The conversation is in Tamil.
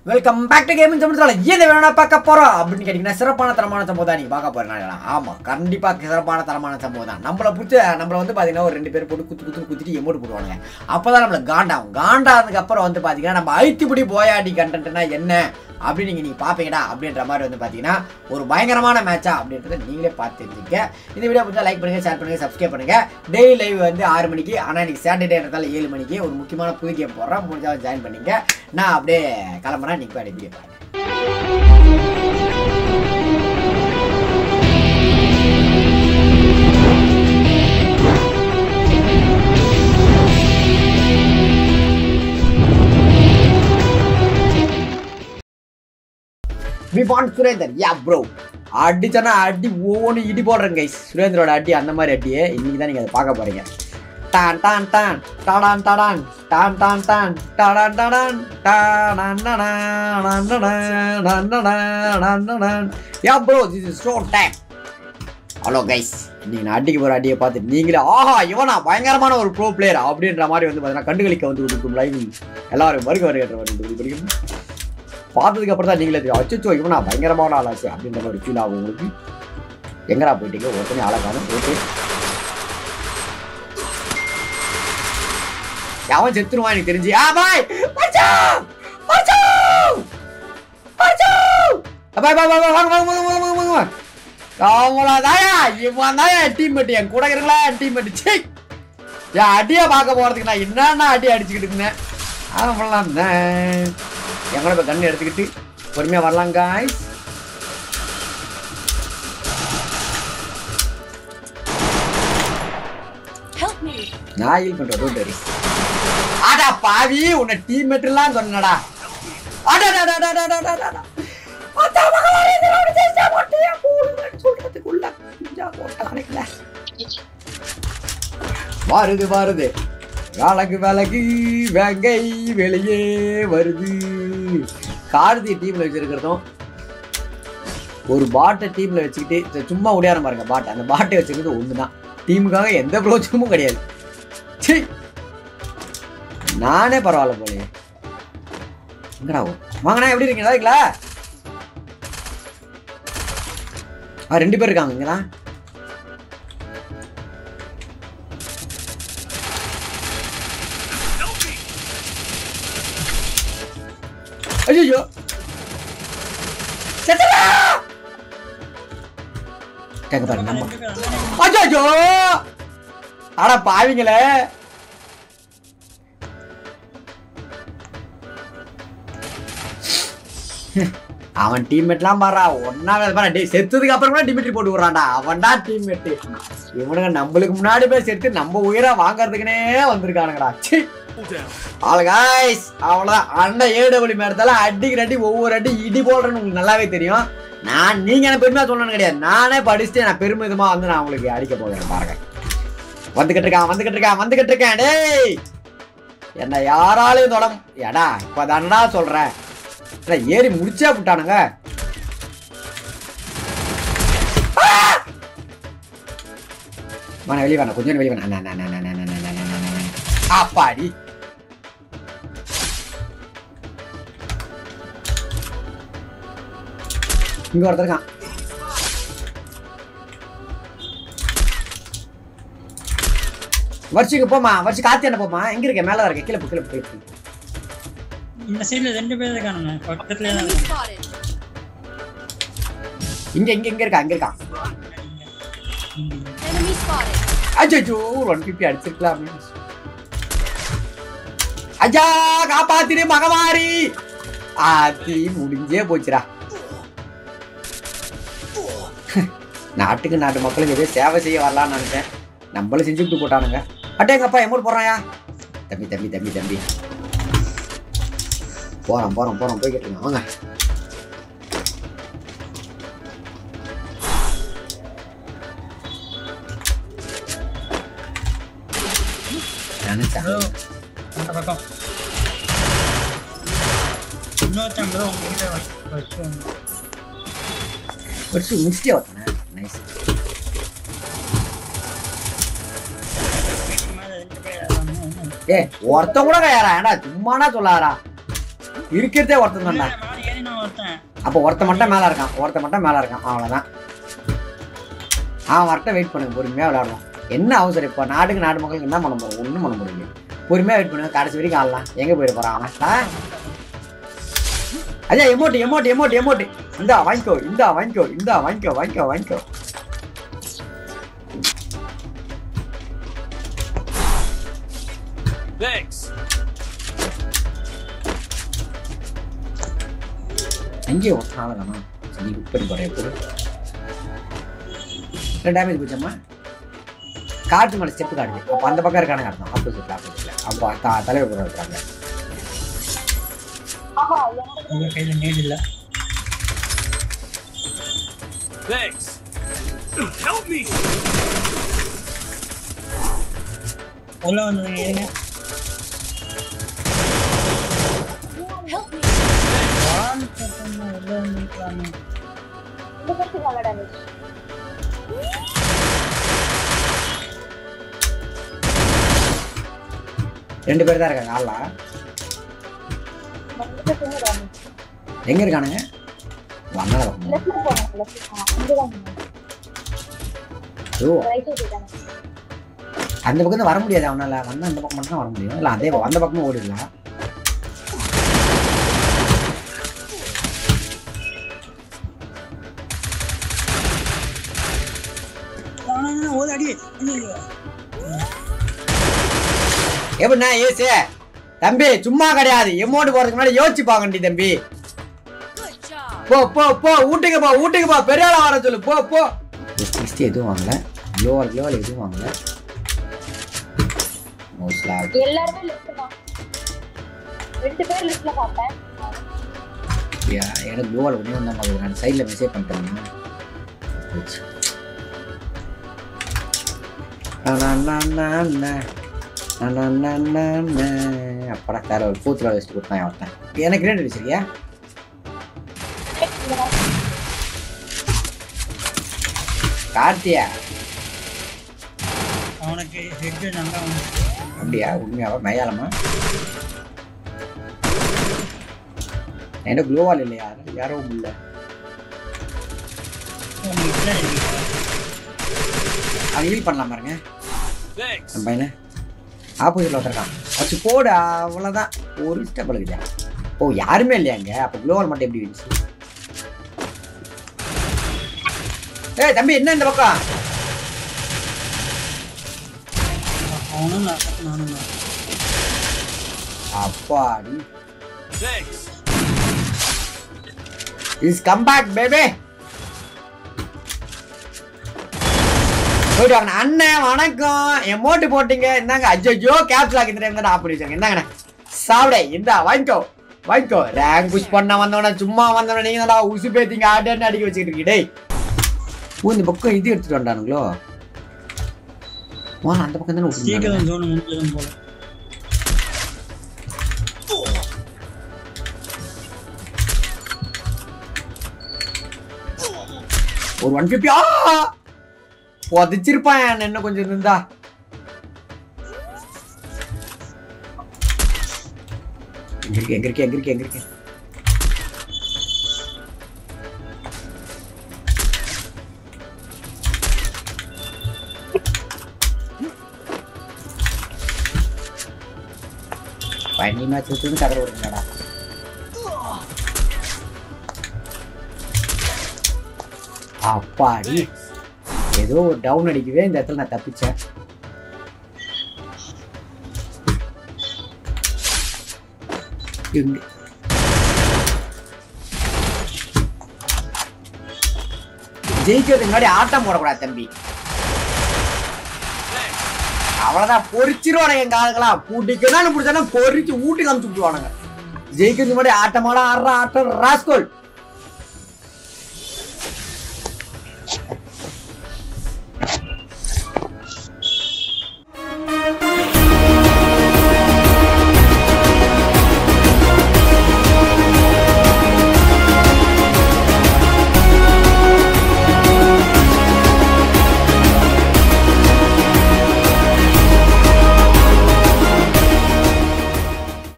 வெல்கம் பேக் டு கேமிங் சம்பளத்தில் எது வேணா பார்க்க போறோம் அப்படின்னு கேட்டிங்கன்னா சிறப்பான தரமான சம்பவம் தான் நீங்கள் பார்க்க போறேன் ஆமாம் கண்டிப்பாக சிறப்பான தரமான சம்பவம் தான் நம்மளை பிடிச்ச நம்மளை வந்து பார்த்தீங்கன்னா ஒரு ரெண்டு பேர் போட்டு குத்து குத்து குத்திட்டு எமோட் போடுவாங்க அப்போ தான் நம்மளை காண்டாகும் காண்டானதுக்கு அப்புறம் வந்து பார்த்தீங்கன்னா நம்ம ஐத்துப்படி போயாடி கண்டென்ட்னா என்ன அப்படின்னு நீங்கள் நீங்கள் பார்ப்பீங்கடா அப்படின்ற மாதிரி வந்து பார்த்தீங்கன்னா ஒரு பயங்கரமான மேட்சா அப்படின்றத நீங்களே பார்த்து தெரிஞ்சுக்க இந்த வீடியோ பிடிச்சா லைக் பண்ணுங்கள் ஷேர் பண்ணுங்கள் சப்ஸ்கிரைப் பண்ணுங்கள் டெய்லி லைவ் வந்து ஆறு மணிக்கு ஆனால் இன்னைக்கு சாட்டர்டேன்றதால ஏழு மணிக்கு ஒரு முக்கியமான புது கேம் போடுறேன் முடிஞ்சாலும் ஜாயின் பண்ணிங்க நான் அப்படியே கிளம்புறேன் நீங்கள் போய் வீடியோ பாருங்க we want Surender yeah bro அடிச்சனா அடி ஒவ்வொன்று இடி போடுறேன் கைஸ் சுரேந்தரோட அடி அந்த மாதிரி அடியே இன்னைக்கு தான் நீங்கள் அதை பார்க்க போறீங்க டான் டான் டான் டாடான் டாடான் டான் டான் டான் டாடான் டாடான் டாடான் டாடான் டாடான் டாடான் டாடான் yeah bro this is show time hello guys இன்னைக்கு நான் அடிக்க போகிற அடியை பார்த்து நீங்களே ஆஹா இவனா பயங்கரமான ஒரு ப்ரோ பிளேயர் அப்படின்ற மாதிரி வந்து பார்த்தீங்கன்னா கண்டுகளிக்க வந்து கொடுக்கும் லைவ் எல்லாரும் வருக வருகின்ற வந்து பிடிக்கும் பார்த்ததுக்கு அப்புறம் தான் நீங்களே தெரியும் அச்சோ இவனா பயங்கரமான ஆளாச்சு அப்படின்ற மாதிரி ஃபீல் ஆகும் உங்களுக்கு எங்கடா போயிட்டீங்க ஒருத்தனே ஆளாக்கான போட்டு அவன் செத்துருவான் எனக்கு தெரிஞ்சு ஆ பாய் மச்சான் மச்சான் மச்சான் பாய் பாய் பாய் வாங்க வாங்க வாங்க வாங்க வாங்க வாங்க அவங்களா தாயா இவன் தாயா டீம்மேட் என் கூட இருங்களா டீம்மேட் சே என் அடியை பார்க்க போறதுக்கு நான் என்னென்ன அடி அடிச்சுக்கிட்டு இருந்தேன் அவங்களாம் தான் எங்களை இப்போ கண்ணு எடுத்துக்கிட்டு பொறுமையாக வரலாம் காய்ஸ் Help me! நான் ஹீல் பண்ணுறேன் டோன்ட் வரி ஆடா பாவி உன்னை டீம்மேட் எல்லாம் சொன்னடா அடடடடடடடடடடா. அத்தா மகளாரே, இதனோட சேஷ்டா போட்டியா போடுவேன்னு சொல்றதுக்குள்ள குஞ்சா போட்டானுங்களே. வருது வருது வேலைக்கு வேலைக்கு வேங்கை வெளியே வருது கார்த்தி டீம்ல வச்சிருக்கிறதும் ஒரு பாட்டை டீம்ல வச்சுக்கிட்டு சரி, சும்மா உடையாரம் பாருங்க பாட்டை அந்த பாட்டை வச்சுக்கிறது ஒன்று தான் டீமுக்காக எந்த பிரோஜனமும் கிடையாது சீ நானே பரவாயில்ல போலே எங்கடா ஓ? வாங்கண்ணா எப்படி இருக்கீங்க நல்லா இருக்கீங்களா ஆ ரெண்டு பேர் இருக்காங்க இங்கதான் ஐயோ செத்துடா கேட்க பாருங்க நம்ம அச்சோ அட பாவிங்களே அவன் டீம்மேட்லாம் பாறா ஒன்னா பாரு டேய் செத்ததுக்கு அப்புறம் கூட டிமிட்ரி போட்டு விடுறான்டா அவன்டா டீம்மேட் இவனுங்க நம்மளுக்கு முன்னாடி போய் செத்து நம்ம உயிரை வாங்குறதுக்குனே வந்திருக்கானுங்கடா ச்சீ ஆல் காய்ஸ் அவ்வளோதான் அண்ணன் ஏடபிள்யூ மேடத்தால அடிக்கிற அடி ஒவ்வொரு அடி இடி போடுறேன்னு உங்களுக்கு நல்லாவே தெரியும் நான் நீங்க எனக்கு பெருமையா சொல்லணும் கிடையாது நானே படிச்சுட்டு நான் பெருமிதமா வந்து நான் உங்களுக்கு அடிக்க போகிறேன் பாருங்க வந்துகிட்டு இருக்கான் வந்துகிட்டு இருக்கான் வந்துகிட்டு இருக்கேன் டேய் என்ன யாராலையும் தொடம் எடா இப்ப தானடா சொல்றேன் எடா, ஏறி முடிச்சே விட்டானுங்க ஆ! வேணா வெளியே வேணாம் கொஞ்சம் வெளியே வேணாம் அண்ணா, அண்ணா, அண்ணா, அண்ணா, அண்ணா, அண்ணா, அண்ணா, அண்ணா, அண்ணா. அப்பாடி இங்க ஒருத்தர் இருக்கான் வர்ஷிக்கு போமா வர்ஷி காத்தி என்ன போமா எங்க இருக்க மேல இருக்க கீழே போ, கீழே போ, கீழே போ. இந்த சைடுல ரெண்டு பேர் இருக்கானுங்க பக்கத்துலயே தான் Enemy இருக்காங்க. spotted! இங்க இங்க இங்க இருக்கா இங்க இருக்கான் ம். Enemy spotted! அச்சோ ஒன் பிப்டி அடிச்சிருக்கலாம் ஐயா காப்பாத்திரு மகமாரி ஆத்தி முடிஞ்சே போச்சுடா நாட்டுக்கு நாட்டு மக்களுக்கு எதோ சேவை செய்ய வரலாம்னு நினைச்சேன் நம்மளும் செஞ்சுக்கிட்டு போட்டானுங்க அட்டே எங்க அப்பா எமௌண்ட் போடுறாயா தம்பி தம்பி தம்பி தம்பி போறோம் போறோம் போறோம் போய்கிட்டு இருக்கோம் வாங்க நினைச்சேன் அதோ, அந்த பக்கம் இன்னொருத்தன் bro உங்ககிட்ட வ- வச்சு வந்தான். ஃபர்ஸ்ட் முடிச்சிட்டே வரத்தானே நைஸ் இதுக்கு மேல ரெண்டு பேர் இருக்காங்க. ஏ ஒருத்தன் கூட கையாரா ஏடா சும்மானா சொல்லாரா இருக்கிறதே ஒருத்தன் தான்டா மேலே ஏறி நான் ஒருத்தன் அப்போ ஒருத்த மட்டும் மேல இருக்கான் ஒருத்த மட்டும் மேல இருக்கான் அவ்வளவுதான் அவன் வரட்டும் வெயிட் பண்ணுங்க பொறுமையா விளையாடுவோம் என்ன அவசரம் இப்போ நாட்டுக்கு நாட்டு மக்களுக்கு என்ன பண்ண போறோம் ஒன்றும் பண்ண முடியல பொறுமையா வெயிட் பண்ணுங்க கடைசி வரைக்கும் ஆடலாம் எங்க போயிட போறான் அவன் ஆ? ஐயா எமோட்டு எமோட்டு எமோட்டு எமோட்டு இந்தா வாங்கிக்கோ இந்தா வாங்கிக்கோ இந்தா வாங்கிக்கோ வாங்கிக்கோ வாங்கிக்கோ Thanks. அங்கேயே ஒருத்தனால தானா சரி புக் பண்ணி போறேன் எப்படி இல்லை டேமேஜ் போச்சம்மா காட்டு மேலே ஸ்டெப்பு காட்டுது அப்போ அந்த பக்கம் இருக்கானுங்க அர்த்தம் ஆப்போசிட்ல ஆப்போசிட்ல அப்போ த- தலைவர் கூட இருக்காங்க உங்க கையில நீட் இல்ல Thanks. Help me. உள்ள வந்து ஏங்க Help me. வால் பக்கமா உள்ள வந்துருக்கலாமே ரெண்டு பேர் தான் இருக்காங்க ஆளா எங்க இருக்கானுங்க வந்தால ஓ அந்த பக்கம் தான் வர முடியாது அவனால வந்தா அந்த பக்கம் மட்டும் தான் வர முடியும் இல்லை அதே அந்த பக்கமும் ஓடிடலாம் ஆனா ஒரு அடி ஐயோ எப்படிண்ணா ஏசு தம்பி சும்மா கிடையாது எமௌண்ட் போறதுக்கு முன்னாடி யோசிச்சு பாக்கண்டி தம்பி Good job. போ போ போ வீட்டுக்கு போ வீட்டுக்கு போ பெரிய ஆளா வர சொல்லு போ போ நெக்ஸ்ட் எதுவும் வாங்கல லோவர் லோவர் எதுவும் வாங்கல மோஸ்ட்லா எல்லாருமே லிஸ்ட் தான் ரெண்டு பேர் லிஸ்ட்ல பார்த்தேன் எனக்கு லோவர் ஒன்றே வந்தா மாதிரி நான் சைடில் மெசேஜ் பண்ணிட்டேன் அப்படா வேற ஒரு ஃபோர்த்தில் வச்சுட்டு கொடுத்தான் ஒருத்தன் எனக்கு கிரேட் அடிச்சிருக்கியா கார்த்தியா அவனுக்கு ஹெட் நல்லா வந்து அப்படியா உண்மையாவா மயாலமா என்ன குளோவால் இல்லையா யாரோ இல்ல அவன் ஹீல் பண்ணலாம் பாருங்க Thanks. நம்ம பையனை ஆப்போசிட்ல ஒருத்தருக்கான் வச்சு போடு அவ்வளோதான் ஒரு ஸ்டெப் இருக்குதா ஓ யாருமே இல்லையாங்க அப்போ குளோவால் மட்டும் எப்படி இருந்துச்சு ஏய் தம்பி என்ன இந்த பக்கம் அவனும் நான் நானும் நான் அப்பாடி Thanks. Is come back baby போயிட்டு வாங்க அண்ணன் வணக்கம் எமோட்டு போட்டீங்க இந்தாங்க அஜ்ஜோ கேப்ஸ் ஆக்கி தெரியும் ஆப் பண்ணி வச்சாங்க இந்தாங்கண்ணே சாப்பிட இந்தா வாங்கிக்கோ வாங்கிக்கோ ரேங்க் புஷ் பண்ண வந்தவன சும்மா வந்தவன நீங்க தான்டா உசு பேத்திங்க ஆட்டேன்னு அடிக்க வச்சுக்கிட்டு இருக்கீங்க டேய் ஓ இந்த பக்கம் இது எடுத்துட்டு வந்தானுங்களோ வா அந்த பக்கம் தானே விட்டுருந்தாங்க சீக்கிரம் ஜோன் முடிஞ்சதும் போல ஒரு ஒன் ஃபிஃப்டி ஆ புதைச்சிருப்பான் இன்னும் கொஞ்சம் இருந்தா எங்க இருக்கு எங்க இருக்கு எங்க இருக்கு எங்க இருக்கு ஃபைனல் மேட்ச் வச்சு கதற விடுங்கடா அப்பாடி ஏதோ ஒரு டவுன் அடிக்கவே இந்த இடத்துல நான் தப்பிச்சேன் இங்க. ஜெயிக்கிறதுக்கு முன்னாடி ஆட்டம் போடக்கூடாது தம்பி அவ்வளவுதான் பொறிச்சிருவானுங்க எங்க ஆளுங்களா பூட்டிக்கணும் பிடிச்சானா பொறிச்சு ஊட்டி காமிச்சு விட்டுருவானுங்க ஜெயிக்கிறதுக்கு முன்னாடி ஆட்டமாடா ஆடுற ஆட்டம் ராஸ்கோல்